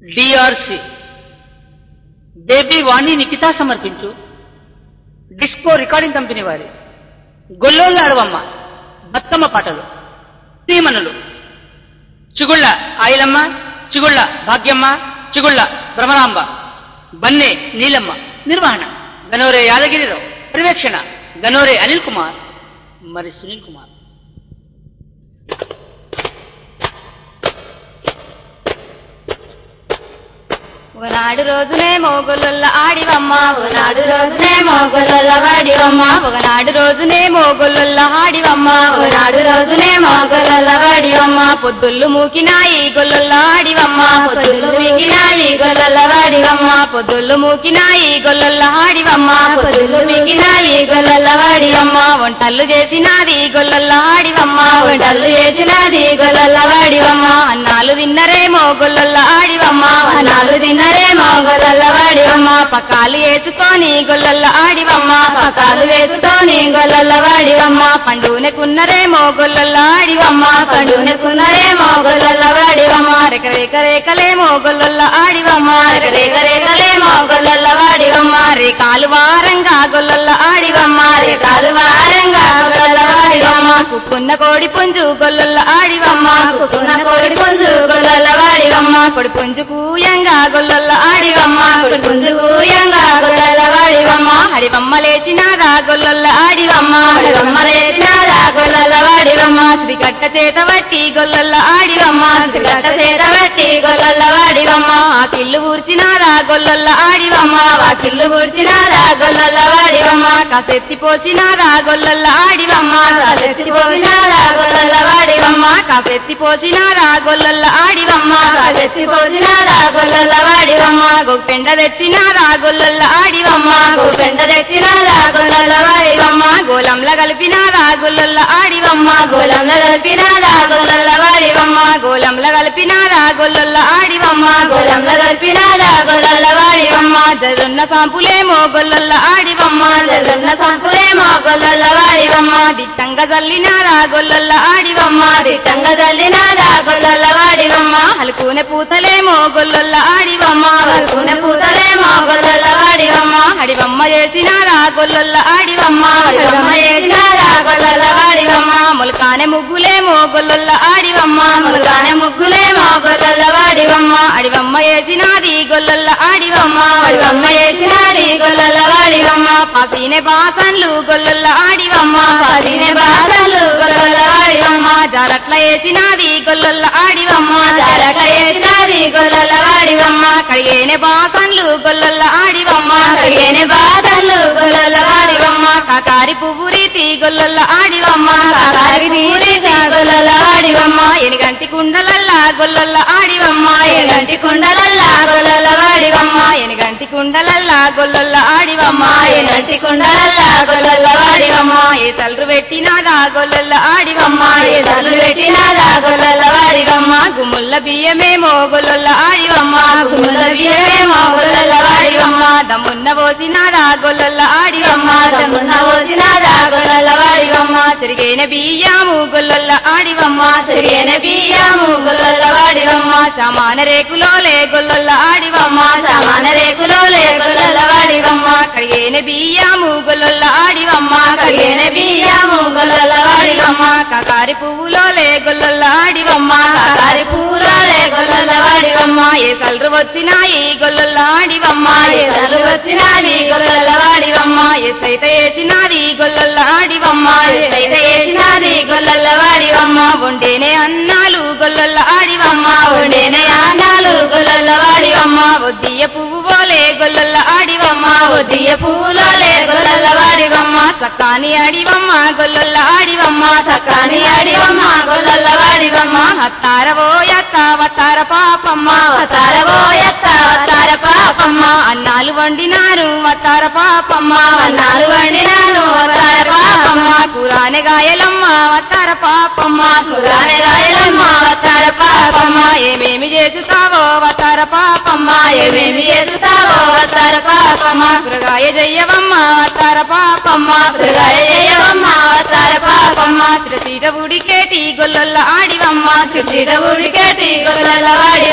DRC baby వాణి నిఖిత సమర్పించు disco recording company వారి గొల్లోళ్ళ అడవమ్మ బతుకమ్మ పాటలు తీమనులు చిగుళ్ళ ఆయిలమ్మ చిగుళ్ళ భాగ్యమ్మ చిగుళ్ళ భ్రమరాంబ బన్నే నీలమ్మ నిర్వహణ గనోరే యాదగిరిరావు పర్యవేక్షణ గనోరే అనిల్ కుమార్ మరి సునీల్ కుమార్ ఒకనాడు రోజునే మోగొల్ల ఆడివమ్మ ఒకనాడు రోజునే మోగొల్ల వాడివమ్మ ఒకనాడు రోజునే మోగొల్ల ఆడివమ్మ ఒకనాడు రోజునే మోగొల్ల వాడివమ్మ పొద్దుళ్ళు మూకినాయి గొల్ల ఆడివమ్మ పొద్దుళ్ళు మూకినాయి గొల్ల వాడివమ్మ పొద్దుళ్ళు మూకినాయి గొల్ల ఆడివమ్మ పొద్దుళ్ళు మూకినాయి గొల్ల వాడివమ్మ వంటలు చేసినాది గొల్ల ఆడివమ్మ వంటలు చేసినాది గొల్ల వాడివమ్మ అన్నాలు తిన్నరేమో గొల్ల ఆడివమ్మ అన్నాలు తిన్నరేమో గొల్ల వాడివమ్మ పకాలు వేసుకొని గొల్ల ఆడివమ్మ పకాలు వేసుకొని గొల్ల వాడివమ్మ పండునకున్నరేమో గొల్ల ఆడివమ్మ పండునకున్నరేమో గొల్ల వాడివమ్మ రేక రేక రేకలేమో గొల్ల ఆడివమ్మ రేక రేక రేకలేమో గొల్ల వాడివమ్మ రేకాలు వారంగా గొల్ల ఆడివమ్మ రేకాలు వారంగా గొల్ల వాడివమ్మ కుక్కున్న కోడి పుంజు గొల్ల ఆడివమ్మ కుక్కున్న కోడి పుంజు గొల్ల వాడివమ్మ కొడి పుంజు కూయంగా గొల్ల ఆడివమ్మ కొడి పుంజు కూయంగా గొల్ల వాడివమ్మ హడివమ్మ లేచినాదా గొల్ల ఆడివమ్మ హడివమ్మ లేచినాదా గొల్ల వాడివమ్మ శ్రీ కట్ట చేత బట్టి గొల్ల ఆడివమ్మ శ్రీ కట్ట చేత బట్టి గొల్ల వాడివమ్మ ఆ కిల్లు ఊర్చినాదా గొల్ల ఆడివమ్మ ఆ కిల్లు ఊర్చినాదా గొల్ల వాడివమ్మ కాసెత్తి పోసినాదా గొల్ల ఆడివమ్మ కాసెత్తి పోసినాదా గొల్ల వాడివమ్మ కాసెత్తి పోసినాదా గొల్ల ఆడివమ్మ కాసెత్తి పోసినాదా గొల్ల వాడివమ్మ గోపెండ తెచ్చినాదా గొల్ల ఆడివమ్మ గోపెండ తెచ్చినాదా గొల్ల వాడివమ్మ గోలంల కలిపినాదా గొల్ల ఆడివమ్మ గోలంల కలిపినాదా గొల్ల వాడివమ్మ గోలంల కలిపినాదా గొల్ల ఆడివమ్మ గోలంల కలిపినాదా గొల్ల వాడివమ్మ జరున్న సాంపులేమో గొల్ల ఆడివమ్మ జరున్న సాంపులేమో గొల్ల వాడివమ్మ దిట్టంగా జల్లినాదా గొల్ల ఆడివమ్మ దిట్టంగా జల్లినాదా గొల్ల వాడివమ్మ హలుకునే పూతలేమో గొల్ల ఆడివమ్మ హలుకునే పూతలేమో గొల్ల వాడివమ్మ హడివమ్మ చేసినారా గొల్ల ఆడివమ్మ హడివమ్మ చేసినారా గొల్ల వాడివమ్మ ములకానే ముగ్గులేమో గొల్ల ఆడివమ్మ ములకానే ముగ్గులేమో గొల్ల వాడివమ్మ అడివమ్మ వేసినాది గొల్ల ఆడివమ్మ అడివమ్మ వేసినాది గొల్ల వాడివమ్మ పసీనే బాసన్లు గొల్ల ఆడివమ్మ పసీనే బాసన్లు గొల్ల వాడివమ్మ జాలట్ల వేసినాది గొల్ల ఆడివమ్మ జాలట్ల వేసినాది గొల్ల వాడివమ్మ కడిగేనే బాసన్లు గొల్ల ఆడివమ్మ కడిగేనే బాసన్లు గొల్ల వాడివమ్మ కాకారి పువ్వు రీతి గొల్ల ఆడివమ్మ కాకారి రీతి గొల్ల ఆడివమ్మ ఎనిగంటి కుండలల్లా గొల్ల ఆడివమ్మ ఎనిగంటి కుండలల్లా గొల్ల వాడివమ్మ ఎనిగంటి కుండలల్లా గొల్ల ఆడివమ్మ ఎనిగంటి కుండలల్లా గొల్ల వాడివమ్మ ఏ సల్రు పెట్టినాదా గొల్ల ఆడివమ్మ ఏ సల్రు పెట్టినాదా గొల్ల వాడివమ్మ గుమ్ముల్ల బియ్యమేమో గొల్ల ఆడివమ్మ గుమ్ముల్ల బియ్యమేమో గొల్ల వాడివమ్మ దమ్మున్న పోసినాదా గొల్ల ఆడివమ్మ దమ్మున్న పోసినాదా గొల్ల వాడివమ్మ సిరిగైన బియ్యము గొల్ల ఆడివమ్మ సిరిగైన బియ్యము గొల్ల వాడివమ్మ సమాన రేకులోలే గొల్ల ఆడివమ్మ సమాన రేకులోలే గొల్ల వాడివమ్మ కడిగేన బియ్యము గొల్ల ఆడివమ్మ కడిగేన బియ్యము గొల్ల వాడివమ్మ కాకారి పువ్వులోలే గొల్ల ఆడివమ్మ కాకారి పువ్వులోలే గొల్ల వాడివమ్మ ఏ సల్రు వచ్చినాయి గొల్ల ఆడివమ్మ ఏ సల్రు వచ్చినాది గొల్ల వాడివమ్మ ఎసైతే వేసినాది గొల్ల ఆడివమ్మ ఎసైతే వేసినాది గొల్ల వాడివమ్మ వండేనే అన్నాలు గొల్ల ఆడివమ్మ వండేనే అన్నాలు గొల్ల వాడివమ్మ వద్దియ పువ్వు పోలే గొల్ల ఆడివమ్మ వద్దియ పువ్వులోలే గొల్ల వాడివమ్మ సకాని ఆడివమ్మ గొల్ల ఆడివమ్మ సకాని ఆడివమ్మ గొల్ల వాడివమ్మ హత్తారవో యత్త వత్తార పాపమ్మ హత్తారవో యత్త వత్తార పాపమ్మ అన్నాలు వండినారు వత్తార పాపమ్మ అన్నాలు వండినారు వత్తార పాపమ్మ కూరానే గాయలమ్మ వత్తార పాపమ్మ కూరానే గాయలమ్మ వత్తార పాపమ్మ ఏమేమి చేస్తావో వత్తార పాపమ్మ ఏమేమి చేస్తావో వత్తార పాపమ్మ కూరగాయ జయ్యవమ్మ వత్తార పాపమ్మ కూరగాయ జయ్యవమ్మ వత్తార పాపమ్మ సిరసీట ఉడికేటి గొల్ల ఆడివమ్మ సిరసీట ఉడికేటి గొల్ల ఆడివమ్మ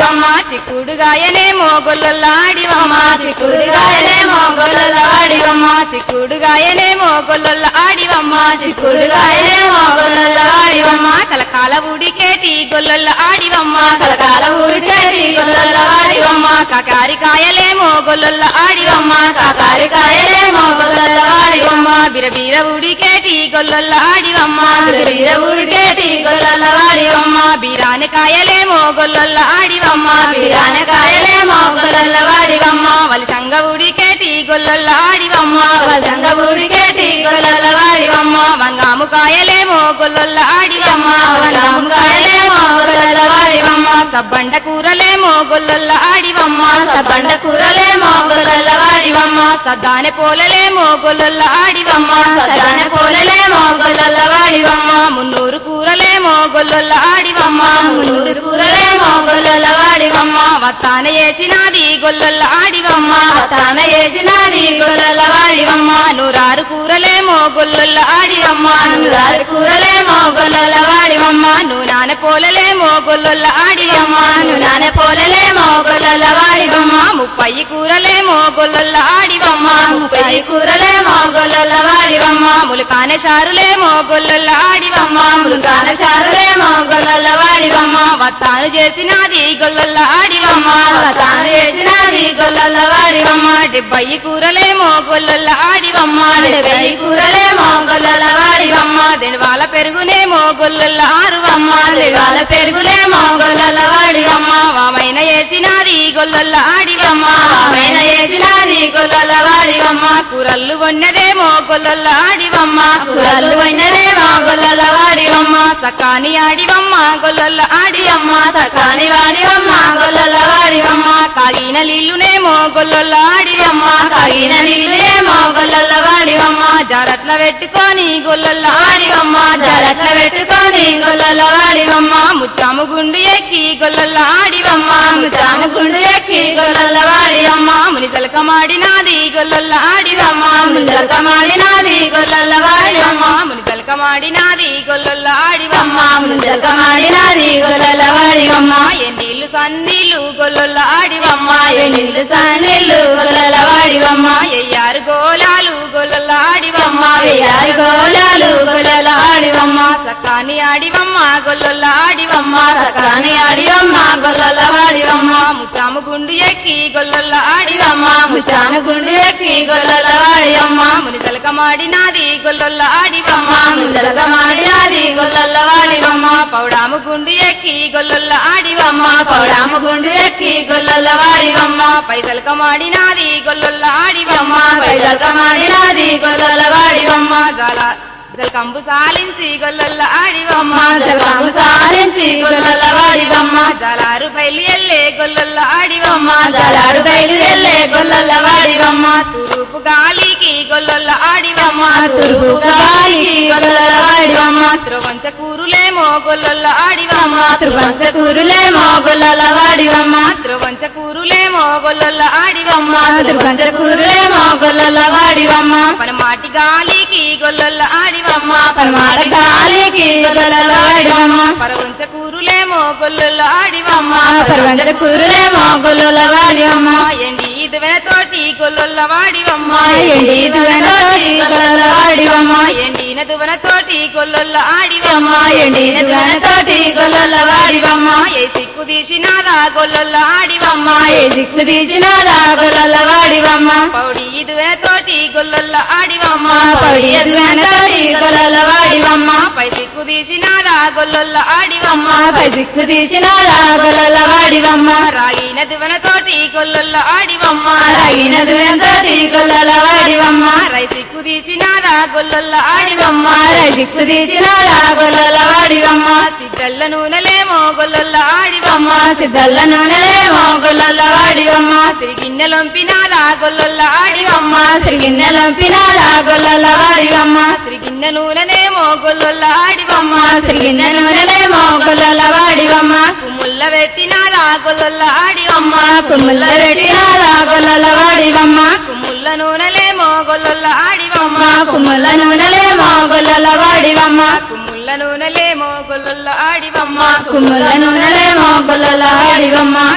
చిక్కుడుగాయనేమో గొల్లొల్ల ఆడివమ్మ చిక్కుడుగాయనేమో గొల్లొల్ల ఆడివమ్మ. చిక్కుడుగాయనేమో గొల్లొల్ల ఆడివమ్మ చిక్కుడుగాయనేమో గొల్లొల్ల ఆడివమ్మ. కలకాల ఉడికేటి గొల్లొల్ల ఆడివమ్మ కలకాల ఊరికేటి గొల్లొల్ల ఆడివమ్మ. కాకారికాయలేమో గొల్లొల్ల ఆడివమ్మ కాకారికాయలేమో గొల్లొల్ల ఆడివమ్మ. బిరబీర ఉడికేటి గొల్లొల్ల ఆడివమ్మ బిరబిర ఊరికేటి గొల్లొల్ల ఆడివమ్మ. బీరానికాయలేమో గొల్లొల్ల ఆడివమ్మ బీరానికాయలేమో గొల్లొల్ల ఆడివమ్మ. వలసంగ ఉడికేటి గొల్లొల్ల ఆడివమ్మ వసంగ ఊరికేటి గొల్లొల్ల ఆడివమ్మ. వంగాము కాయలేమో గొల్లొల్ల ఆడివమ్మ వంగాముకాయలేమో గొల్లొల్ల ఆడివమ్మ. సబ్బండ కూరలేమో గొల్లొల్ల ఆడివమ్మ సబ్బండ కూరలేమో గొల్లొల్ల ఆడివమ్మ. సద్దానె పోలలేమో గొల్లొల్ల ఆడివమ్మ సదాన పోలలేమో గొల్లొల్ల ఆడివమ్మ. మున్నూరు కూరలేమో గొల్లొల్ల ఆడివమ్మ మున్నూరు కూరలేమో గొల్లొల్ల ఆడివమ్మ. వత్తాన వేసినది గొల్లొల్ల ఆడివమ్మ తాన వేసినది గొల్లొల్ల ఆడివమ్మ. నూరారు కూరలేమో గొల్లొల్ల ఆడివమ్మ అనురారి కూరలేమో గొల్లొల్ల ఆడివమ్మ. నూనాన పోలలేమో గొల్లొల్ల ఆడివమ్మ నానే పోలలేమో గొల్లొల్ల ఆడివమ్మ. ముప్పై కూరలేమో గొల్లొల్ల ఆడివమ్మ ముప్పై కూరలేమో గొల్లొల్ల ఆడివమ్మ. ములకానే సారులేమో గొల్లొల్ల ఆడివమ్మ ములుకాన చారులేమో గొల్లొల్ల ఆడివమ్మ. వత్తాను చేసినది గొల్లొల్ల ఆడివమ్మ తాను వేసినది గొల్లొల్ల ఆడివమ్మ. డెబ్బై కూరలేమో గొల్లొల్ల ఆడివమ్మ డెబ్బై కూరలేమో గొల్లొల్ల ఆడివమ్మ. దెడవాల పెరుగునేమో గొల్లొల్ల ఆరువమ్మ వాళ్ళ పెరుగులేమో గొల్లొల్ల ఆడివమ్మ. వామైన వేసినది గొల్లొల్ల ఆడివమ్మ ఆమెన వేసినది గొల్లొల్ల ఆడివమ్మ. కూరల్లు వన్నదేమో గొల్లొల్ల ఆడివమ్మ కూరలు వండలేమో గొల్లొల్ల ఆడివమ్మ. సకాని ఆడివమ్మ గొల్లొల్ల ఆడివమ్మ సకాని వాడివమ్మ గొల్లొల్ల ఆడివమ్మ. కాగిన నీళ్లునేమో గొల్లొల్ల ఆడివమ్మ కాగిన నీళ్ళేమో గొల్లొల్ల ఆడివమ్మ. జారట్ల పెట్టుకొని గొల్లొల్ల ఆడివమ్మ జరట్ల పెట్టుకొని గొల్లొల్ల ఆడివమ్మ. ముచ్చాము గుండు ఎక్కి గొల్లొల్ల ఆడివమ్మ ముచ్చాము గుండు ఎక్కి గొల్లొల్ల ఆడివమ్మ. మునిసలక మాడినాది గొల్లొల్ల ఆడివమ్మ ముందరక మాడినాది గొల్లొల్ల ఆడివమ్మ. మునిసలక మాడినాది గొల్లొల్ల ఆడివమ్మ ముందరక మాడినాది గొల్లొల్ల ఆడివమ్మ. ఎన్నీళ్ళు సన్నీళ్ళు గొల్లొల్ల ఆడివమ్మ ఎన్నిళ్ళు సన్నీళ్ళు గొల్లొల్ల ఆడివమ్మ. ఎయ్యారు గోలాలు గొల్లొల్ల ఆడివమ్మ వెయ్యారు గోళాలు గొల్లొల్ల ఆడివమ్మ. సకాని ఆడివమ్మ గొల్లొల్ల ఆడివమ్మ సకాని ఆడివమ్మ గొల్లొల్ల ఆడివమ్మ. ముచ్చాము గుండు ఎక్కి గొల్లొల్ల ఆడివమ్మ ముచ్చాను గుండు ఎక్కి గొల్లొల్ల ఆడివమ్మ. మునిసలక మాడినాది గొల్లొల్ల ఆడివమ్మ ముందరక మాడినాది గొల్లొల్ల ఆడివమ్మ. పౌడాము గుండు ఎక్కి గొల్లొల్ల ఆడివమ్మ పౌడాము గుండు ఎక్కి గొల్లొల్ల ఆడివమ్మ. పైసలక మాడినాది గొల్లొల్ల ఆడివమ్మ పైదలక మాడినాది గొల్లొల్ల ఆడివమ్మ. జల జలకంబు సాలించి గొల్లొల్ల ఆడివమ్మ జలకంబు సాలించి గొల్లొల్ల ఆడివమ్మ. జలారు బయలు ఎల్లే గొల్లొల్ల ఆడివమ్మ జలాడు బయలుదెల్లే గొల్లొల్ల ఆడివమ్మ. తూర్పు గాలికి గొల్లొల్ల ఆడివమ్మ తూర్పు గాలికి గొల్లొల్ల ఆడివమ్మ. త్రవంచ కూరులేమో గొల్లొల్ల ఆడివమ్మ త్రిపంచ కూరులేమో గొల్లొల్ల ఆడివమ్మ. త్రవంచ కూరులేమో గొల్లొల్ల ఆడివమ్మ త్రిపంచ కూరులేమో గొల్లొల్ల ఆడివమ్మ. పని మాటి గాలికి గొల్లొల్ల ఆడివమ్మ పరమాడ గాలికి గొల్లొల్ల ఆడివమ్మ. పరవంచ కూరులేమో గొల్లొల్ల ఆడివమ్మ పరవంచ కూరులేమో గొల్లొల్ల ఆడివమ్మ. ఎండి ఇదువెన తోటి గొల్లొల్ల వాడివమ్మ ఎండి దువెనతోటి గొల్లొల్ల ఆడివమ్మ. ఎండిన దువన తోటి గొల్లొల్ల ఆడివమ్మ ఎండిన దువెనతోటి గొల్లొల్ల ఆడివమ్మ. ఏ సిక్కు తీసినాదా గొల్లొల్ల ఆడివమ్మ ఏ దిక్కు తీసినాదా గొల్లొల్ల ఆడివమ్మ. పౌడి ఇదువెన తోటి గొల్లొల్ల ఆడివమ్మ పడి దువెనతోటి గొల్లొల్ల ఆడివమ్మ. పై సిక్కు తీసినాదా గొల్లొల్ల ఆడివమ్మ పై దిక్కు తీసినాదా గొల్లొల్ల ఆడివమ్మ. రాగిన దువన తోటి గొల్లొల్ల ఆడివమ్మ రాగిన దువెనతోటి గొల్లొల్ల ఆడివమ్మ. రై సిక్కు తీసినాదా గొల్లొల్ల ఆడివమ్మ రై దిక్కు తీసినాదా గొల్లొల్ల ఆడివమ్మ. సిద్ధల్ల నూనెలేమో గొల్లొల్ల ఆడివమ్మ సిద్ధల్ల నూనెలేమో గొల్లొల్ల ఆడివమ్మ. సిరిగిన్నెలొంపినాదా గొల్లొల్ల ఆడివమ్మ సిరిగిన్నెలంపినాదా గొల్లొల్ల ఆడివమ్మ. సిరిగిన్నె నూనెనేమో గొల్లొల్ల ఆడివమ్మ సిరిగిన్నె నూనెలేమో గొల్లొల్ల ఆడివమ్మ. కుమ్ముల్ల పెట్టినాదా గొల్లొల్ల ఆడివమ్మ కుమ్ముల్ల పెట్టినాదా గొల్లొల్ల ఆడివమ్మ. కుమ్ముల్ల నూనెలేమో గొల్లొల్ల ఆడివమ్మ కుమ్ముల్ల నూనెలేమో గొల్లొల్ల ఆడివమ్మ. కుమ్ముల్ల నూనెలేమో గొల్లొల్ల ఆడివమ్మ కుమ్ముల్ల నూనెలేమో గొల్లొల్ల ఆడివమ్మ. కమ్మంగ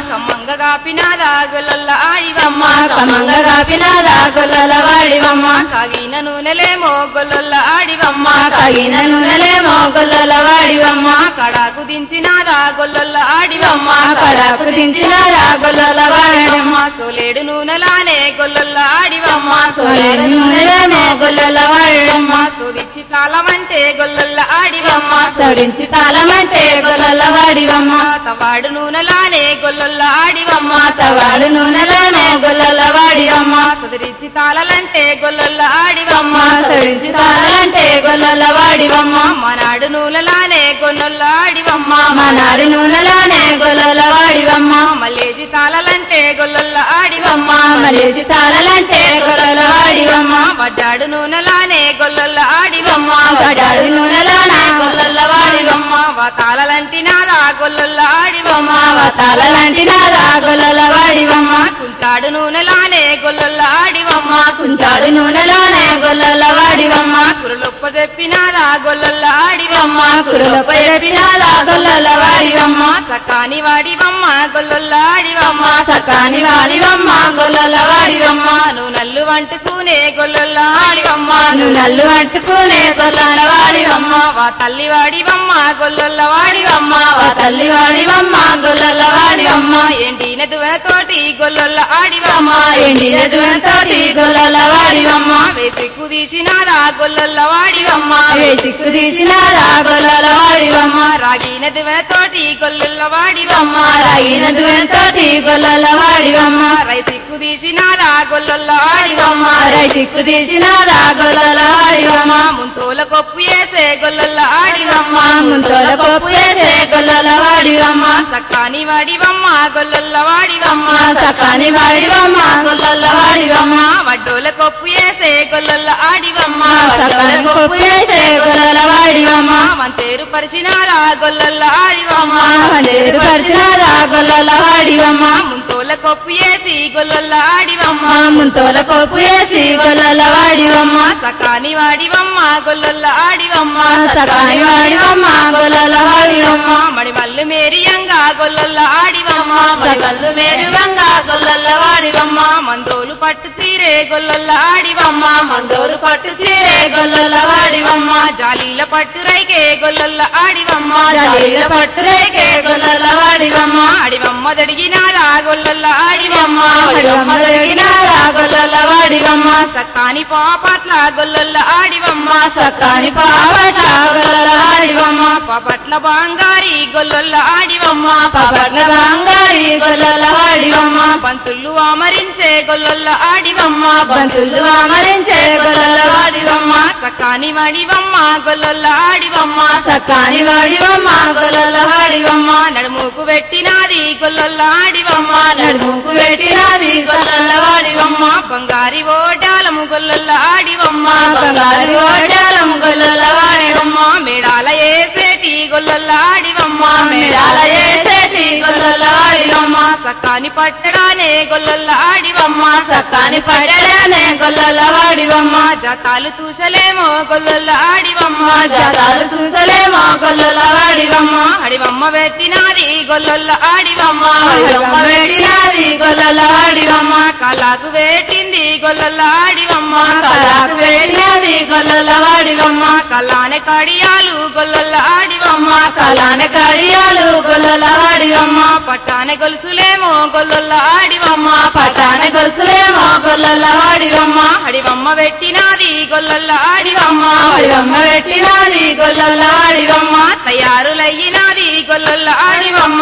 కమంగగా పినాదా గొల్లొల్ల ఆడివమ్మ కమంగగా పినాదా గొల్లల వాడివమ్మ కాగిన నూనెలేమో గొల్లొల్ల ఆడివమ్మ తగిన నూనెలేమో గొల్లల వాడివమ్మ కడాకు దించినాదా గొల్లొల్ల ఆడివమ్మ కడాకు దించినాదా గొల్లల వాడివమ్మ సోలేడు నూనెలానే గొల్లొల్ల ఆడివమ్మ సోలేడు నూనెలేమో గొల్లల వాడివమ్మ సోదిచ్చి తాళమంటే గొల్లొల్ల ఆడివమ్మ సడించి తాళమంటే గొల్లల వాడివమ్మ తవాడు నూనెలానే గొల్లొల్ల ఆడివమ్మ తవాడు నూనెలోనే గొల్లల వాడివమ్మ సదిరిచ్చి తాళలంటే గొల్లొల్ల ఆడివమ్మ సడించి తాళంటే గొల్లల వాడివమ్మ మనాడు నూనెలానే గొల్లొల్ల ఆడివమ్మ మా నాడి నూనెలోనే గొల్లల వాడివమ్మ మల్లేసి తాళలంటే గొల్లొల్ల ఆడివమ్మ మలేసి తాళలంటే గొల్లల వాడివమ్మ వడ్డాడు నూనెలానే గొల్లొల్ల ఆడివమ్మ గడాడి నూనెలోనే గొల్లల వాడివమ్మ వా తాళలంటి నాదా గొల్లొల్ల ఆడివమ్మ తాళలంటి నాదా గొల్లల వాడివమ్మ కుంచాడు నూనెలానే గొల్లొల్ల ఆడివమ్మ కుంచాడు నూనెలోనే గొల్లల వాడివమ్మ కురులొప్ప చెప్పినాదా గొల్లొల్ల ఆడివమ్మ కురులపై చెప్పినాదా గొల్లల వాడివమ్మ సకాని వాడివమ్మ గొల్లొల్ల ఆడివమ్మ సకాని వాడివమ్మ గొల్లల వాడివమ్మ నువ్వు నల్లు వంటుకునే గొల్లొల్ల ఆడివమ్మ నువ్వు నల్లు అంటుకునే గొల్లల వాడివమ్మ వా తల్లి వాడివమ్మ గొల్లొల్ల వాడివమ్మ వా తల్లి వాడివమ్మ గొల్లల వాడివమ్మ ఎండిన దువతోటి గొల్లొల్ల ఆడివమ్మ ఎండిన దువంతోటి గొల్లల వాడివమ్మ వేసి కుదీసినాదా గొల్లొల్ల వాడివమ్మ వేసిక్కు తీసినాదా గొల్లల వాడివమ్మ రాగిన దువతోటి గొల్లొల్ల వాడివమ్మ రాగిన దువంతోటి గొల్లల వాడివమ్మ రైసి కుదీసినాదా గొల్లొల్ల ఆడివమ్మ రైసిక్కు తీసినాదా గొల్లల వాడివమ్మ ముంతోల కొప్పు వేసే గొల్లొల్ల ఆడివమ్మ ముంతోల కొప్పు వేసే గొల్లల వాడివమ్మ సక్కాని వాడివమ్మ గొల్లొల్ల వాడివమ్మ సకాని వాడివమ్మ గొల్లల వాడివమ్మ వడ్డోల కొప్పు వేసే గొల్లొల్ల ఆడివమ్మ సకాని కొప్పు వేసే గొల్లల వాడివమ్మ వంతేరు పరిచినారా గొల్లొల్ల ఆడివమ్మ మందేరు పరిచినాదా గొల్లల వాడివమ్మ ముంతోల కొప్పు వేసి గొల్లొల్ల ఆడివమ్మ ముంతోల కొప్పు వేసి గొల్లల వాడివమ్మ సకాని వాడివమ్మ గొల్లొల్ల ఆడివమ్మ సకాని వాడివమ్మ గొల్లల వాడివమ్మ మడి మల్లు మేరియంగా గొల్లొల్ల ఆడివమ్మ సకల్లు మేరుగంగా గొల్లల వాడివమ్మ మందోలు పట్టు తీరే గొల్లొల్ల ఆడివమ్మ మండోరు పట్టు చీరే గొల్లల వాడివమ్మ జాలీల పట్టు రైకే గొల్లొల్ల ఆడివమ్మ జలీల పట్టు రేకే గొల్లల వాడివమ్మ ఆడివమ్మ దడిగినారా గొల్లొల్ల ఆడివమ్మ వాడివమ్మ దొరికినారా గొల్లల వాడివమ్మ సక్కాని పాపట్ల గొల్లొల్ల ఆడివమ్మ సకాని పావట గొల్లల వాడివమ్మ పాపట్ల బాంగారి గొల్లొల్ల ఆడివమ్మ పపట్ల బంగారి గొల్లల వాడివమ్మ పంతుళ్ళు ఆమరించే గొల్లొల్ల ఆడివమ్మ బంతులు అమరించే గొల్లల వాడివమ్మ సకాని వాడివమ్మ గొల్లొల్ల ఆడివమ్మ సకాని వాడివమ్మ గొల్లల వాడివమ్మ నడుముకు పెట్టినాది గొల్లొల్ల ఆడివమ్మ నడుముకు పెట్టినది గొల్లల వాడివమ్మ బంగారి ఓడాలము గొల్లొల్ల ఆడివమ్మ బంగారు ఓడాలం గొల్లల వాడివమ్మ మేడాల ఏసేటి గొల్లొల్ల ఆడివమ్మ మేడాల చేసేటి గొల్లల వాడివమ్మ సకాని పట్టడానే గొల్లొల్ల ఆడివమ్మ సకాని పడలేనే గొల్లల వాడివమ్మ జతాలు తూసలేమో గొల్లొల్ల ఆడివమ్మ జాతాలు చూసలేమో గొల్లల వాడివమ్మ అడివమ్మ పెట్టినాది గొల్లొల్ల ఆడివమ్మ వాడివమ్మ పెట్టినది గొల్లల వాడివమ్మ కలాకు వేటింది గొల్లొల్ల ఆడివమ్మ కళాకు పెట్టినది గొల్లల వాడివమ్మ కలానే కడియాలు గొల్లొల్ల ఆడివమ్మ కళాన కడియాలు గొల్లల వాడివమ్మ పట్టానే గొలుసులేమో గొల్లొల్ల ఆడివమ్మ పటాన గొలుసులేమో గొల్లల వాడివమ్మ అడివమ్మ పెట్టినాది గొల్లొల్ల ఆడివమ్మ వాడివమ్మ పెట్టినది గొల్లల వాడివమ్మ తయారులయ్యినాది గొల్లొల్ల ఆడివమ్మ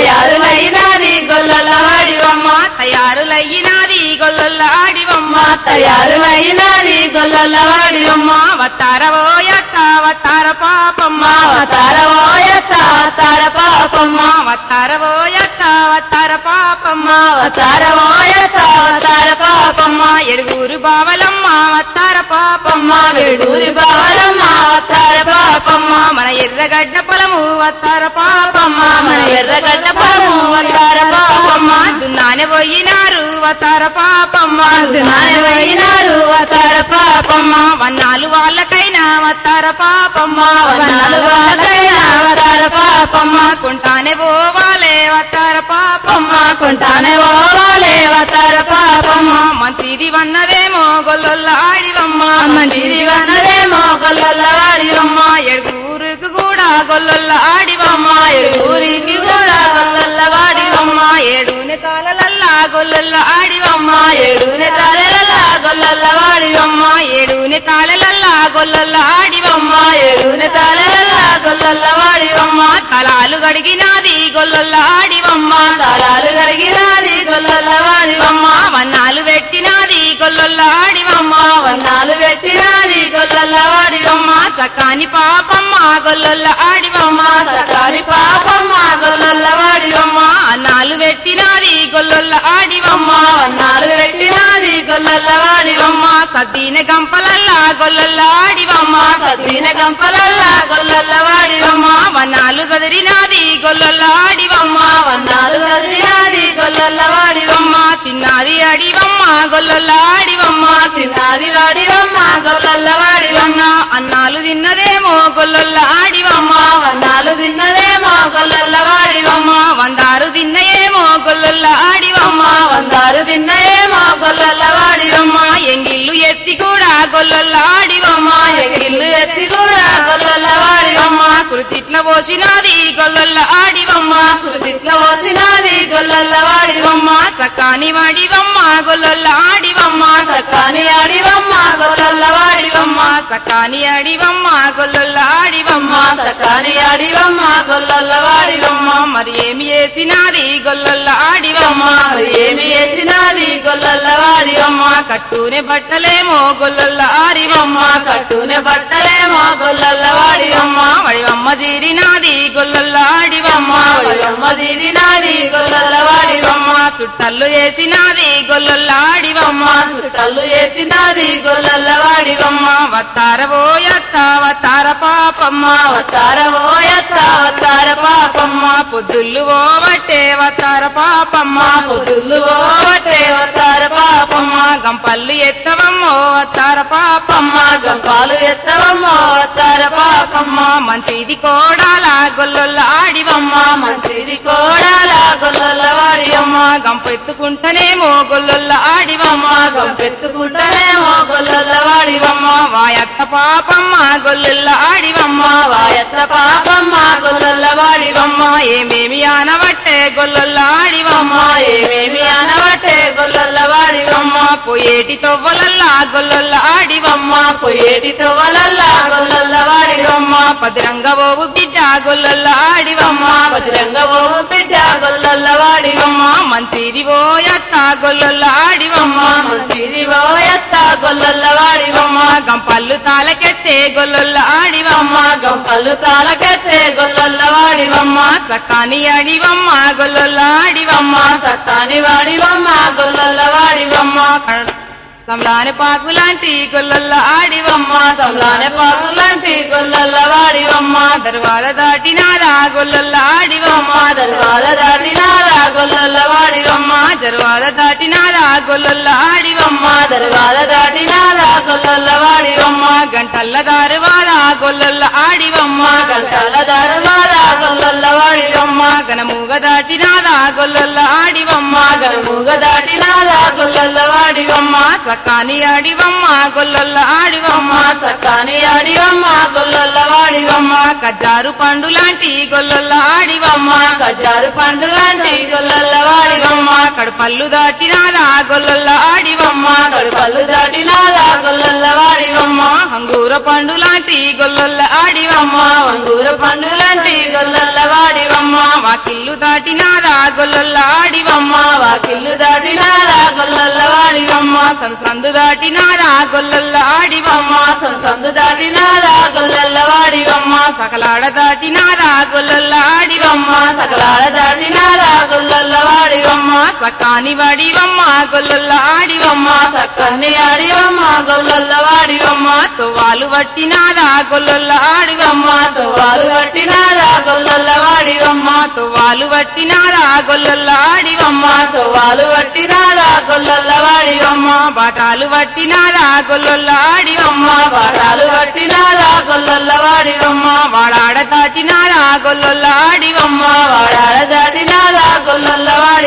తయారులైనది గొల్లల వాడివమ్మ తయారులయ్యినాది గొల్లొల్ల ఆడివమ్మ తయారులైనది గొల్లల వాడివమ్మ వత్తారవో యక్క వత్తార పాపమ్మ అవతార ఓయత అవతార పాపమ్మ వత్తారవో యక్క వత్తార పాపమ్మ అవతార ఓయత అవతార పాపమ్మ ఎడుగురు బావలమ్మ వత్తార పాపమ్మ వెడూరి బాలమ్మ అవతార పాపమ్మ మన ఎర్రగడ్డ పొలము వత్తార పాపమ్మ మన ఎర్రగడ్డ పొలము వత్తార పాపమ్మ. దున్నానే పోయినారు వత్తార పాపమ్మ నాయనారు అవతార పాపమ్మ వన్నాలు వాళ్ళకైనా వత్తార పాపమ్మ వనాలు వాళ్ళకైనా అవతార పాపమ్మ కొంటానే పోవాలే వత్తార పాపమ్మ పాపమ్మ కొంటానే పోవాలే అవతార పాపమ్మ మంత్రిది వన్నదేమో గొల్లొల్ల ఆడివమ్మ మంచిది వనదేమో గొల్లల వాడివమ్మ ఎడుగురికి కూడా గొల్లొల్ల ఆడివమ్మ ఊరికి కూడా గొల్లల వాడివమ్మ ఏడుని తాళలల్లా గొల్లొల్ల ఆడివమ్మ ఏడునే తలెల గొల్లల వాడివమ్మ ఏడుని తాళలల్లా గొల్లొల్ల ఆడివమ్మ ఏడునే తలెల గొల్లల వాడివమ్మ తలాలు గడిగినాది గొల్లొల్ల ఆడివమ్మ తలాలు కడిగినాది గొల్లల వాడివమ్మ వన్నాలు పెట్టినాది గొల్లొల్ల ఆడివమ్మ వన్నాలు పెట్టినాది గొల్లల వాడివమ్మ సకాని పాపమ్మ గొల్లొల్ల ఆడివమ్మ సకారి పాపమ్మ గొల్లల వాడివమ్మ అన్నాలు పెట్టినాది గొల్లొల్ల ఆడివమ్మ వన్నాలు పెట్టినాది గొల్లల వాడివమ్మ సద్దీన గంపలల్లా గొల్లొల్ల ఆడివమ్మ సతీన గంపలల్లా గొల్లల వాడివమ్మ వనాలు చదిరినాది గొల్లొల్ల ఆడివమ్మ వన్నాలు చదివినాది గొల్లల వాడివమ్మ తిన్నాది అడివమ్మ గొల్లొల్ల ఆడివమ్మ తిన్నాది వాడివమ్మ గొల్లల వాడివమ్మ అన్నాలు తిన్నదేమో గొల్లొల్ల ఆడివమ్మ వన్నాలు తిన్నదేమో గొల్లల వాడివమ్మ వందారు తిన్నయేమో గొల్లొల్ల ఆడివమ్మ వందారు తిన్నయేమో గొల్లల వాడివమ్మ ఎంగిల్లు ఎత్తి కూడా గొల్లొల్ల ఆడివమ్మ ఎగిల్లు ఎత్తి కూడా గొల్లల వాడివమ్మ కృతిట్ల పోసినాది గొల్లొల్ల ఆడివమ్మ కుదిట్ల పోసినాది గొల్లల వాడివమ్మ సకాని వాడివమ్మ గొల్లొల్ల ఆడివమ్మ సకాని ఆడివమ్మ గొల్లల వాడివమ్మ సకాని ఆడివమ్మ గొల్లొల్ల ఆడివమ్మ సకాని ఆడివమ్మ గొల్లల వాడివమ్మ మరి ఏమి చేసినాది గొల్లొల్ల ఆడివమ్మ మరి ఏమి చేసినాది గొల్లల వాడివమ్మ కట్టునే బట్టలేమో గొల్లొల్ల ఆడివమ్మ కట్టునే బట్టలేమో గొల్లల వాడివమ్మ వడివమ్మ జీరినాది గొల్లొల్ల ఆడివమ్మ వాడివమ్మ తీరినాది గొల్లల వాడివమ్మ సుట్టల్లు చేసినాది గొల్లొల్ల ఆడివమ్మ చుట్టలు చేసినాది గొల్లల వాడివమ్మ వత్తార పోయత్త వత్తార పాపమ్మ అవతార ఓయత్త అవతార పాపమ్మ పొద్దుళ్ళు పోవట్టే వత్తార పాపమ్మ పొద్దులు ఓవటే అవతార పాపమ్మ గంపల్లు ఎత్తవమ్మో వత్తార పాపమ్మ గంపాలు ఎత్తవమ్మ అవతార పాపమ్మ మంత్రిది కోడాల గొల్లొల్ల ఆడివమ్మ మంచిది కోడాల గొల్లల వాడివమ్మ గంప ఎత్తుకుంటనేమో గొల్లొల్ల ఆడివమ్మ గంపెత్తుకుంటేనేమో గొల్లల వాడివమ్మ వాయత్త పాపమ్మ గొల్లొల్ల ఆడివమ్మ వాయత్త పాపమ్మ గొల్లల వాడివమ్మ ఏమేమి ఆనవట్టే గొల్లొల్ల ఆడివమ్మ ఏమేమి అనవటే గొల్లల వాడివమ్మ పోయేటి తొవ్వలల్లా గొల్లొల్ల ఆడివమ్మ పొయ్యేటి తొవలల్లా గొల్లల వాడివమ్మ పదిరంగ ఓవు బిడ్డ గొల్లొల్ల ఆడివమ్మ భద్రంగ ఓ బిడ్డ గొల్లల వాడివమ్మ మంత్రిది పోయత్త గొల్లొల్ల ఆడివమ్మ మంచిది ఓయత్త గొల్లల వాడివమ్మ గంపల్లు తాళకెత్తే గొల్లొల్ల ఆడివమ్మ గంపలు తాళకెత్తే గొల్లల వాడివమ్మ సకాని అడివమ్మ గొల్లొల్ల ఆడివమ్మ సత్తాని వాడివమ్మ గొల్లల వాడివమ్మ కమలాని పాకు లాంటి గొల్లొల్ల ఆడివమ్మ తమ్లానే పాకులాంటి గొల్లల వాడివమ్మ దర్వాద దాటినాదా గొల్లొల్ల ఆడివమ్మ దర్వాద దాటినారా గొల్లల వాడివమ్మ జర్వాద దాటినాదా గొల్లొల్ల ఆడివమ్మ దర్వాద దాటినారా గొల్లల వాడివమ్మ గంటల్ల దారువాద గొల్లొల్ల ఆడివమ్మ గంటల దర్వాద గొల్లల వాడివమ్మ గణమూగ దాటినాదా గొల్లొల్ల ఆడివమ్మ గనుముగ దాటినారా గొల్లల వాడివమ్మ సకాని ఆడివమ్మ గొల్లొల్ల ఆడివమ్మ సకాని ఆడివమ్మ గొల్లల వాడివమ్మ కజ్జారు పండు లాంటి గొల్లొల్ల ఆడివమ్మ కజారు పండులాంటి గొల్లల వాడివమ్మ కడుపల్లు దాటినాదా గొల్లొల్ల ఆడివమ్మ కడుపలు దాటినారా గొల్లల వాడివమ్మ అంగూర పండు లాంటి గొల్లొల్ల ఆడివమ్మ వంగూర పండులాంటి గొల్లల వాడివమ్మ వాకిల్లు దాటినాదా గొల్లొల్ల ఆడివమ్మ వాకిల్లు దాటినారా గొల్లల వాడివమ్మ సందు దాటినాదా గొల్లొల్ల ఆడివమ్మ సందు దాటినారా గొల్లల వాడివమ్మ సకలాడ దాటినాదా గొల్లొల్ల ఆడివమ్మ సకలాల దాటినారా గొల్లల వాడివమ్మ సకాని వాడివమ్మ గొల్లొల్ల ఆడివమ్మ సక్కని ఆడివమ్మ గొల్లల వాడివమ్మ తువ్వాలు పట్టినాదా గొల్లొల్ల ఆడివమ్మ తువ్వాలు పట్టినారా గొల్లల వాడివమ్మ తువ్వాలు పట్టినాదా గొల్లొల్ల ఆడివమ్మ తువ్వాలు పట్టినారా గొల్లల వాడివమ్మ బాటాలు పట్టినాదా గొల్లొల్ల ఆడివమ్మ పాఠాలు పట్టినారా గొల్లల వాడివమ్మ వాడాడ దాటినాదా గొల్లొల్ల ఆడివమ్మ వాడాల దాటినారా గొల్లల వాడివమ్మ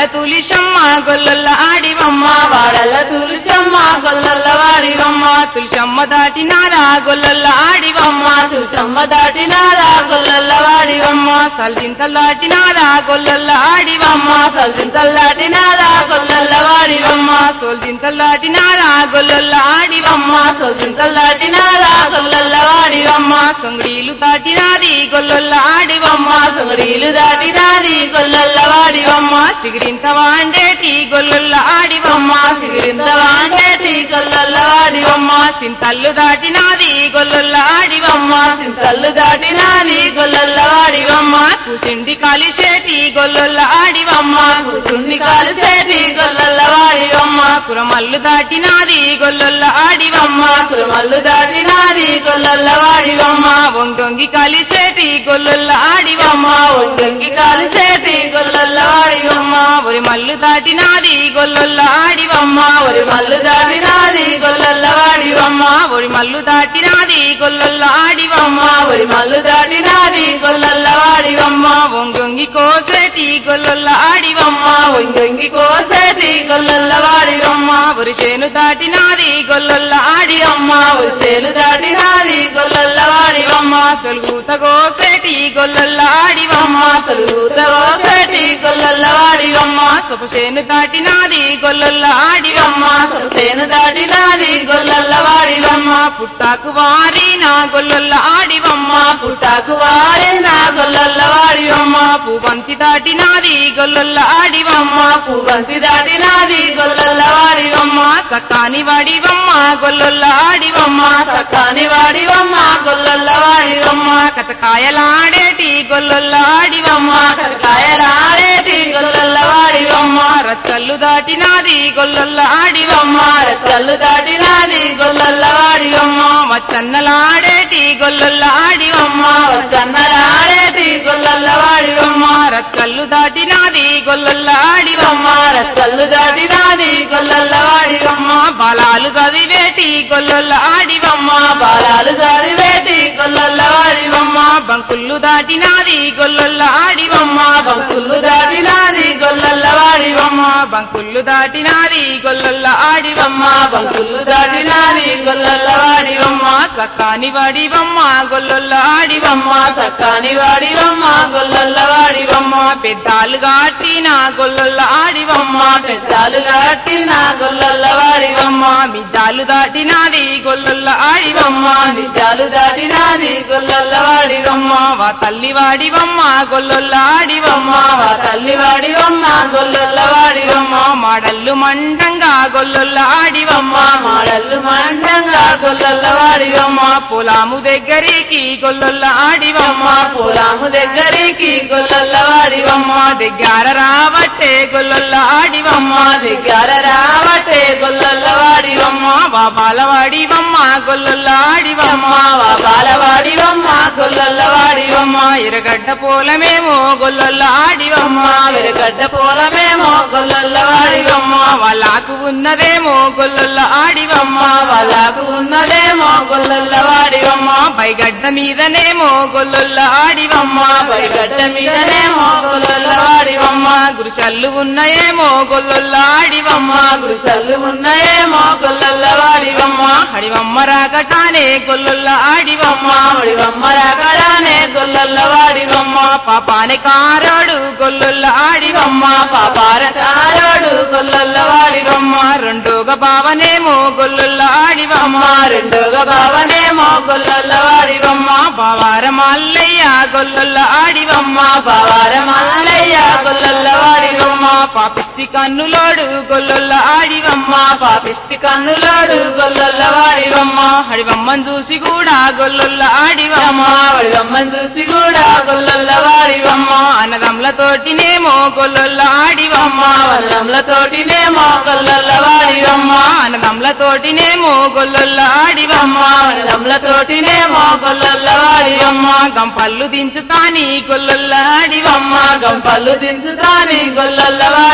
వాడల్ల తులిశమ్మ గొల్లొల్ల ఆడివమ్మ వాడల తులసమ్మ గొల్లల వాడివమ్మ తులిశమ్మ దాటినారా గొల్లొల్ల ఆడివమ్మ తులసమ్మ దాటినారా గొల్లల వాడివమ్మ సల్దింతలు దాటినారా గొల్లొల్ల ఆడివమ్మ సల్లింతలు దాటినారా గొల్లల వాడివమ్మ సోల్దింతలు దాటినారా గొల్లొల్ల ఆడివమ్మ సొల్లింతలు దాటినారా గొల్లల వాడివమ్మ సొంగడీలు దాటినాది గొల్లొల్ల ఆడివమ్మ సొగరీలు దాటినారి గొల్లల వాడివమ్మ సిగిరింత వాండేటి గొల్లొల్ల ఆడివమ్మ సిగిరింత వాండేటి గొల్లల వాడివమ్మ సింతల్లు దాటినాది గొల్లొల్ల ఆడివమ్మ సింతల్లు దాటినారి గొల్లల వాడివమ్మ కుసిండి కలిసేటి గొల్లొల్ల ఆడివమ్మ కూర్చుండి కలిసేటి గొల్లల వాడివమ్మ కురమల్లు దాటినాది గొల్లొల్ల ఆడివమ్మ కురమల్లు దాటినారి గొల్లల వాడివమ్మ వంగొంగి కలిసేటి గొల్లొల్ల ఆడివమ్మ ఒంగంగి కలిసేటి గొల్లల వాడివమ్మ ఒరి మల్లు దాటినాది గొల్లొల్ల ఆడివమ్మ ఒరి మల్లు దాటినారి గొల్లల వాడివమ్మ ఒరి మల్లు దాటినాది గొల్లొల్ల ఆడివమ్మ ఒరి మల్లు దాటినారి గొల్లల వాడివమ్మ వంగొంగి కోసేటి గొల్లొల్ల ఆడివమ్మ ఒంగంగి కోసేటి గొల్లల వాడివమ్మ ఒరి చేను దాటినాది గొల్లొల్ల ఆడివమ్మ ఉసేలు దాటినారి గొల్లల వాడివమ్మ సొలుగుత కోసేటి గొల్లొల్ల ఆడివమ్మ సలుగుత కోసేటి గొల్లల వాడివమ్మ సొప చేను దాటినాది గొల్లొల్ల ఆడివమ్మ సేను దాటినారి గొల్లల వాడివమ్మ పుట్టాకు వారి నా గొల్లొల్ల ఆడివమ్మ పుట్టాకు వారిన గొల్లల వాడివమ్మ పూబంతి దాటినాది గొల్లొల్ల ఆడివమ్మ పువ్వంతి దాటినాది గొల్లల వాడివమ్మ సకాని వాడివమ్మ గొల్లొల్ల ఆడివమ్మ సక్కాని వాడివమ్మ గొల్లల వాడివమ్మ కచకాయలాడేటి గొల్లొల్ల ఆడివమ్మ కాయ రాడేటి గొల్లల వాడివమ్మ రచ్చల్లు దాటినాది గొల్లొల్ల ఆడివమ్మ రెక్కలు దాటినాది గొల్లల వాడివమ్మ వచ్చన్నలాడేటి గొల్లొల్ల ఆడివమ్మ కన్నరాడేటి గొల్లల వాడివమ్మ రచ్చల్లు దాటినాది గొల్లొల్ల ఆడివమ్మ రెక్కలు దాటినాది గొల్లల వాడివమ్మ బలాలు చదివేటి గొల్లొల్ల ఆడివమ్మ బాలాలు జారివేటి గొల్లల వాడివమ్మ బంకుళ్ళు దాటినాది గొల్లొల్ల ఆడివమ్మ భక్తులు దాటినాది గొల్లల వాడివమ్మ బంకుళ్ళు దాటినాది గొల్లొల్ల ఆడివమ్మ భక్తులు దాటినాది గొల్లల వాడివమ్మ సకాని వాడివమ్మ గొల్లొల్ల ఆడివమ్మ సక్కాని వాడివమ్మ గొల్లల వాడివమ్మ పెద్దాలు గాటిన గొల్లొల్ల ఆడివమ్మ పెద్దాలు దాటిన గొల్లల వాడివమ్మ మిద్దాలు దాటినాది గొల్లొల్ల ఆడివమ్మ నిజాలు దాటినాది గొల్లల వాడివమ్మ వా తల్లి వాడివమ్మ గొల్లొల్ల ఆడివమ్మ వా తల్లి వాడివమ్మ గొల్లల వాడివమ్మ మాడల్లు మండంగా గొల్లొల్ల ఆడివమ్మ మాడళ్ళు మండంగా గొల్లల వాడివమ్మ పొలాము దగ్గరికి గొల్లొల్ల ఆడివమ్మ పొలాము దగ్గరికి గొల్లల వాడివమ్మ దగ్గర రావట్టే గొల్లొల్ల ఆడివమ్మ దగ్గర రావటే గొల్లల వాడివమ్మ వా బాలవాడివమ్మ గొల్లొల్ల ఆడివమ్మ వా బాలవాడివమ్మ గొల్లల వాడివమ్మ ఎరగడ్డ పోలమేమో గొల్లొల్ల ఆడివమ్మ వెరగడ్డ పోలమేమో గొల్లల వాడివమ్మ వాళ్ళకు ఉన్నదేమో గొల్లొల్ల ఆడివమ్మ వాళ్ళకు ఉన్నదేమో గొల్లల వాడివమ్మ పైగడ్డ మీదనేమో గొల్లొల్ల ఆడివమ్మ పైగడ్డ మీదనేమో గొల్లల వాడివమ్మ గురుసల్లు ఉన్నాయేమో గొల్లొల్ల ఆడివమ్మ గుడిసెలు ఉన్నాయేమో గొల్లల వాడివమ్మ హడివమ్మ రాకటానే గొల్లొల్ల ఆడివమ్మ వాడివమ్మ రాకడానే గొల్లల వాడివమ్మ పాపాని కారాడు గొల్లొల్ల ఆడివమ్మ పాపార కారాడు గొల్లల వాడివమ్మ రెండోగ బావనేమో గొల్లొల్ల ఆడివమ్మ రెండోగా బావనేమో గొల్లల వాడివమ్మ బావార మల్లయ్య గొల్లొల్ల ఆడివమ్మ బావార మల్లయ్య గొల్లల వాడివమ్మ పాపిస్తి కన్నులోడు గొల్లొల్ల ఆడివమ్మ పాపిష్టి కన్నులాడు గొల్లల వాడివమ్మ హడివమ్మని చూసి కూడా గొల్లొల్ల ఆడివమ్మ వాడివమ్మని చూసి కూడా గొల్లల వాడివమ్మ అన్నదమ్లతోటినేమో గొల్లొల్ల ఆడివమ్మ వల్లంలతోటినేమో గొల్లల వాడివమ్మ అన్నదమ్లతోటినేమో గొల్లొల్ల ఆడివమ్మ వల్లంలతోటినేమో గొల్లల వాడివమ్మ గంపల్లు దించుతాని గొల్లొల్ల ఆడివమ్మ గంపలు దించుతాని గొల్లల వాడి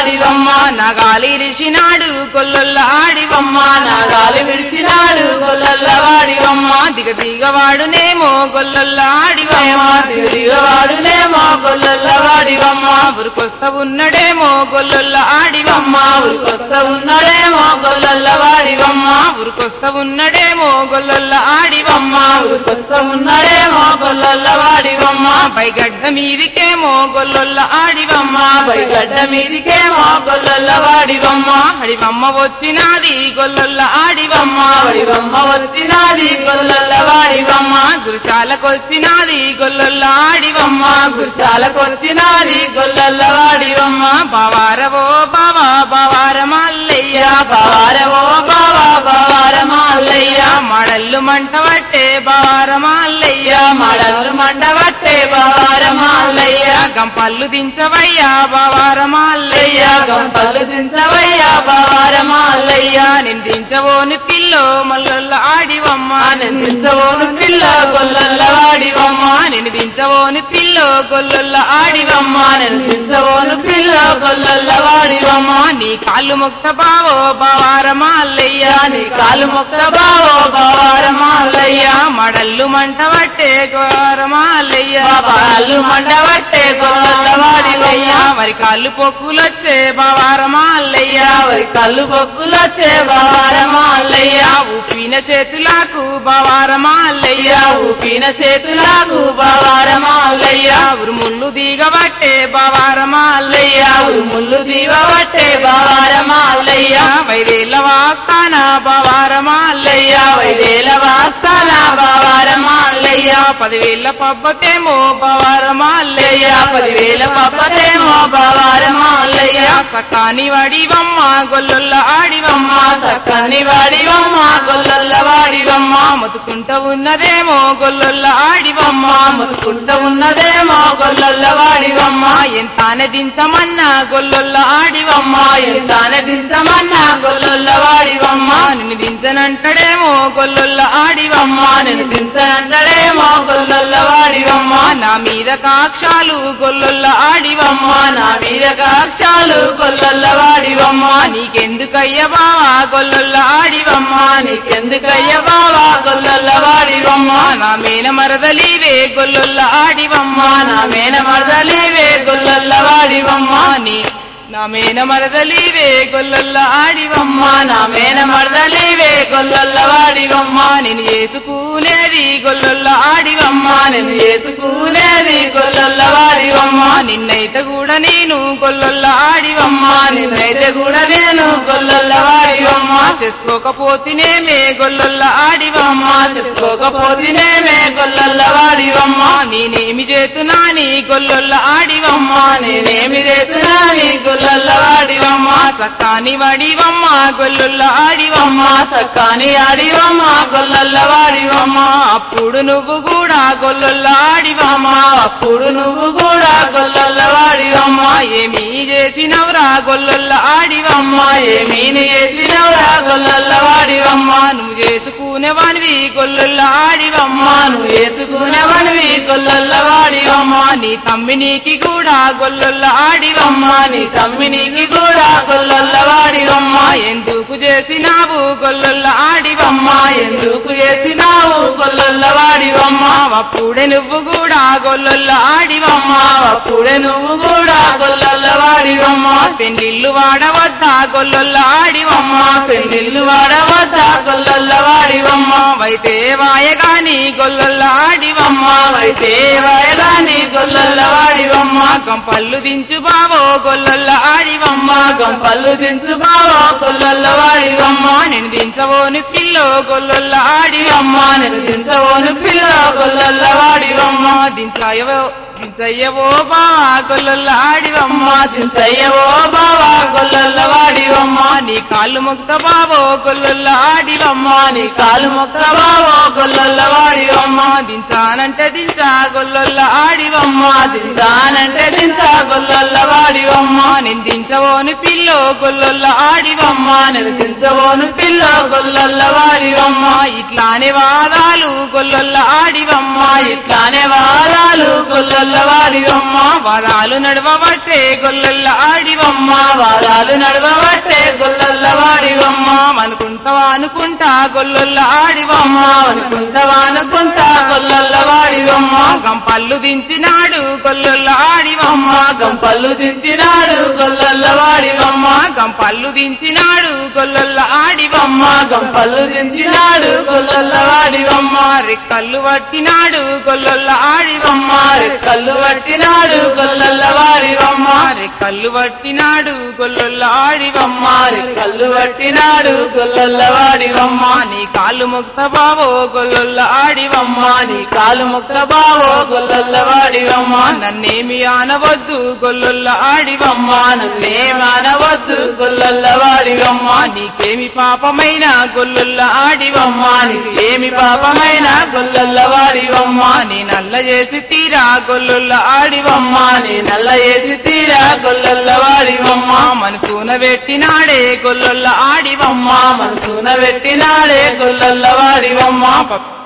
వాడివమ్మ నగాలి రిషినాడు గొల్లొల్ల ఆడివమ్మ నాగాలి విడిచినాడు గొల్లల్ల వాడివమ్మ దిగ దిగవాడునేమో గొల్లొల్ల ఆడివమ్మ తిరిగవాడునేమో గొల్లల్ల వాడివమ్మ ఊరికొస్తా ఉన్నడేమో గొల్లొల్ల ఆడివమ్మ ఊరికొస్తా ఉన్నాడేమో గొల్లల్ల వాడివమ్మ ఊరికొస్తా ఉన్నడేమో గొల్లొల్ల ఆడివమ్మ ఊరికొస్తా ఉన్నాడేమో గొల్లల్ల వాడివమ్మ పైగడ్డ మీదికేమో గొల్లొల్ల ఆడివమ్మ పైగడ్డ మీదికేమో గొల్లల్ల వాడివమ్మ హడివమ్మ వచ్చినాది గొల్లొల్ల ఆడివమ్మ వాడివమ్మ వచ్చినాది గొల్లల్ల వాడివమ్మ గురుశాలకొచ్చినాది గొల్లొల్ల ఆడివమ్మ గుశాలకొచ్చినాది గొల్లల్ల వాడివమ్మ బావారవో బావా బావార మల్లయ్య బావారవో బావా బావార మాల్లయ్య మడల్లు మంట పట్టే బావార మల్లయ్య మడలు మండవట్టే బావార మాల్లయ్య గంపల్లు దించవయ్యా బావార మల్లయ్య గంపలు దించవయ్యా బావార మాల్లయ్య నిందించవోని పిల్లో మల్లొల్ల ఆడివమ్మ నిందించవోను పిల్ల గొల్లల్ల వాడివమ్మ నేను దించవోని పిల్లో గొల్లొల్ల ఆడివమ్మ నిందించవోను పిల్ల గొల్లల్ల వాడివమ్మ నీ కాళ్ళు మొక్త బావో బావార మల్లయ్య నీ కాలు మొక్క బావో బావార మాల్లయ్య మడల్లు మంట పట్టే గోర మల్లయ్య బాబాలు మండవట్టే గొల్లల్ల వాడివయ్య మరి కాళ్ళు పొక్కులొచ్చే బావార మల్లయ్య ఎవరి కళ్ళు బొక్కులొచ్చే బావార మాల్లయ్య ఊపిన చేతులకు బావార మల్లయ్య ఊపిన చేతులకు బావార మాల్లయ్య ఉరుముళ్ళు దిగబట్టే బావార మల్లయ్య ముళ్ళు దీవబట్టే బావార మాల్లయ్య వైదేళ్ళ వాస్తాన బావార మల్లయ్య వైదేల వాస్తాన బావార మాల్లయ్య పదివేల పబ్బతేమో బావార మల్లయ్య పదివేల పప్పతేమో బావార మాల్లయ్య సకాని వడివమ్మ గొల్లొల్ల ఆడివమ్మ సక్కని వాడివమ్మ గొల్లల్ల వాడివమ్మ మొత్తుకుంట ఉన్నదేమో గొల్లొల్ల ఆడివమ్మ ముసుకుంట ఉన్నదేమో గొల్లల్ల వాడివమ్మ ఎంత దించమన్నా గొల్లొల్ల ఆడివమ్మ ఎంతానే దించమన్నా గొల్లల్ల వాడివమ్మ నిన్ను దించనంటడేమో గొల్లొల్ల ఆడివమ్మ నేను దించనంటడేమో గొల్లల్ల వాడివమ్మ నా మీద కాక్షాలు గొల్లొల్ల ఆడివమ్మ నా మీద కాక్షాలు గొల్లల్ల వాడివమ్మ నీకెందుకయ్య బావా గొల్లొల్ల ఆడివమ్మ నీకెందుకయ్య బావా గొల్లల్ల వాడివమ్మ నా మేన మరదలీవే గొల్లొల్ల ఆడివమ్మ నా మేన మరదలేవే గొల్లల్ల వాడివమ్మ నీ నా మేన మరదలీవే గొల్లొల్ల ఆడివమ్మ నా మేన మరదలేవే గొల్లల్ల వాడివమ్మ నేను చేసుకునేది గొల్లొల్ల ఆడివమ్మ నేను చేసుకునేది గొల్లల్ల వాడివమ్మ నిన్నైతే కూడా నేను గొల్లొల్ల ఆడివమ్మ నిన్నైతే కూడా నేను గొల్లల్ల వాడివమ్మ చేసుకోకపోతేనేమే గొల్లొల్ల ఆడివమ్మ చెప్పుకోకపోతేనేమే గొల్లల్ల వాడివమ్మ నేనేమి చేతునాని గొల్లొల్ల ఆడివమ్మ నేనేమి చేస్తున్నా నీ గొల్లల్ల వాడివమ్మ సక్కాని వడివమ్మ గొల్లొల్ల ఆడివమ్మ సక్కాని ఆడివమ్మ గొల్లల్ల వాడివమ్మ అప్పుడు నువ్వు కూడా గొల్లొల్ల ఆడివమ్మ అప్పుడు నువ్వు కూడా గొల్లల్ల వాడివమ్మ ఏమీ చేసినవరా గొల్లొల్ల ఆడివమ్మ ఏమీ చేసినవురా గొల్లల్ల వాడివమ్మ నువ్వు చేసుకునేవానివి గొల్లొల్ల ఆడివమ్మ నువ్వు వేసుకునేవనివి గొల్లల్ల వాడివమ్మ నీ తమ్మినికి కూడా గొల్లొల్ల ఆడివమ్మ నీ తమ్మినికి కూడా గొల్లల్ల వాడివమ్మ ఎందుకు చేసినావు గొల్లొల్ల ఆడివమ్మ ఎందుకు చేసినావు గొల్లల్ల వాడివమ్మ అప్పుడే నువ్వు కూడా గొల్లొల్ల ఆడివమ్మ అప్పుడే నువ్వు కూడా గొల్లల్ల వాడివమ్మ పెళ్లిళ్ళు వాడవద్దా గొల్లొల్ల ఆడివమ్మ పెళ్లిళ్ళు వాడవద్దా గొల్లల్ల వాడివమ్మ వైతే వాయగాని గొల్లొల్ల ఆడివమ్మ అయితే వయదాని గొల్లల్ల వాడివమ్మ గంపల్లు దించు బావో గొల్లొల్ల ఆడివమ్మ గంపల్లు దించు బావో గొల్లల్ల వాడివమ్మ నేను దించవోని పిల్లో గొల్లొల్ల ఆడివమ్మ నేను దించవోను పిల్ల గొల్లల్ల వాడివమ్మ దించయవో దించయ్యవో బా గొల్లొల్ల ఆడివమ్మ దించయ్యవో బావా గొల్లల్ల వాడివమ్మ నీ కాళ్ళు ముక్త బావో గొల్లొల్ల ఆడివమ్మ నీ కాలు మొక్క బావో గొల్లొల్ల వాడివమ్మ దించానంటే దించా గొల్లొల్ల ఆడివమ్మ దించానంటే దించా గొల్లొల్ల వాడివమ్మ నిందించవోని పిల్లో గొల్లొల్ల ఆడివమ్మ నేను దించబోను పిల్ల గొల్లొల్ల వాడివమ్మ ఇట్లానే వాదాలు గొల్లొల్ల ఆడివమ్మ ఇట్లానే వారాలు గొల్లొల్ల వాడివమ్మ వాదాలు నడవబట్టే గొల్లొల్ల ఆడివమ్మ వారాలు నడవబట్టే గొల్లొల్ల వాడివమ్మ అనుకుంటావా అనుకుంటా గొల్లొల్ల ఆడివమ్మ అనుకుంటావా అనుకుంటా గొల్లొల్ల వాడివమ్మ గంపల్లు దించినాడు గొల్లొల్ల ఆడివమ్మ గంపల్లు దించినాడు గొల్లొల్ల వాడివమ్మ గంపల్లు దించినాడు గొల్లొల్ల ఆడివమ్మ గంపల్లు దించినాడు గొల్లొల్ల వాడివమ్మ రెక్కల్లు పట్టినాడు గొల్లొల్ల ఆడివమ్మ కళ్ళు పట్టినాడు గొల్లొల్ల వాడివమ్మ రెక్కల్లు పట్టినాడు గొల్లొల్ల ఆడివమ్మ కళ్ళు పట్టినాడు గొల్లొల్ల వాడివమ్మ నీ కాళ్ళు ముక్త బావో గొల్లొల్ల ఆడివమ్మ నీ కాలు ముక్క బావో గొల్లొల్ల వాడివమ్మ నన్నేమి ఆనవద్దు గొల్లొల్ల ఆడివమ్మ నన్నే మానవద్దు గొల్లొల్ల వాడివమ్మ నీకేమి పాపమైన గొల్లొల్ల ఆడివమ్మ ఏమి పాపమైన గొల్లొల్ల వాడివమ్మ నీ నల్ల చేసి తీరా గొల్లొల్ల ఆడివమ్మ నీ నల్ల ఏసి తీరా గొల్లొల్ల వాడివమ్మ మనసున పెట్టినాడే గొల్లొల్ల ఆడివమ్మ మనసున పెట్టినాడే గొల్లొల్ల వాడివమ్మ